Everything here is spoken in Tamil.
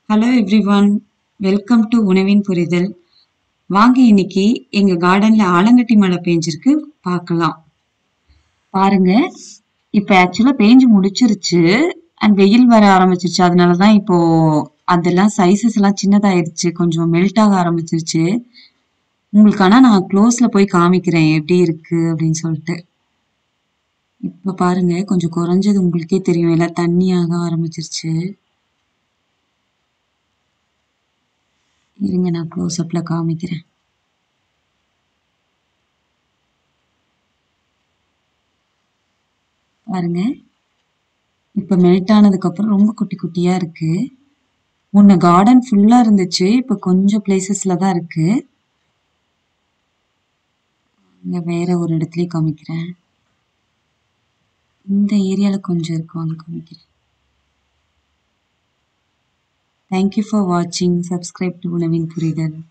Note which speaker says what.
Speaker 1: ஹலோ எவ்ரிவன் வெல்கம் டு உணவின் புரிதல் வாங்க இன்னைக்கு எங்க கார்டன்ல ஆலங்கட்டி மழை பெஞ்சிருக்கு பார்க்கலாம் பாருங்க இப்ப ஆக்சுவலா பேஞ்சு முடிச்சிருச்சு அண்ட் வெயில் வர ஆரம்பிச்சிருச்சு அதனாலதான் இப்போ அதெல்லாம் சைஸஸ் எல்லாம் சின்னதாயிருச்சு கொஞ்சம் மெல்ட் ஆக ஆரம்பிச்சிருச்சு உங்களுக்கு ஆனா நான் க்ளோஸ்ல போய் காமிக்கிறேன் எப்படி இருக்கு அப்படின்னு சொல்லிட்டு இப்ப பாருங்க கொஞ்சம் குறைஞ்சது உங்களுக்கே தெரியும் எல்லாம் தண்ணியாக ஆரம்பிச்சிருச்சு இருங்க நான் க்ளோஸ் அப்ல காமிக்கிறேன் பாருங்க இப்ப மெல்ட் ஆனதுக்கு அப்புறம் ரொம்ப குட்டி குட்டியா இருக்கு முன்ன கார்டன் ஃபுல்லா இருந்துச்சு இப்ப கொஞ்சம் பிளேசஸ்ல தான் இருக்கு இங்க வேற ஒரு இடத்துலயும் காமிக்கிறேன் இந்த ஏரியால கொஞ்சம் இருக்கு வாங்க காமிக்கிறேன் தேங்க்யூ ஃபார் வாட்சிங் சப்ஸ்கிரைப் டு உணவின் புரிதல்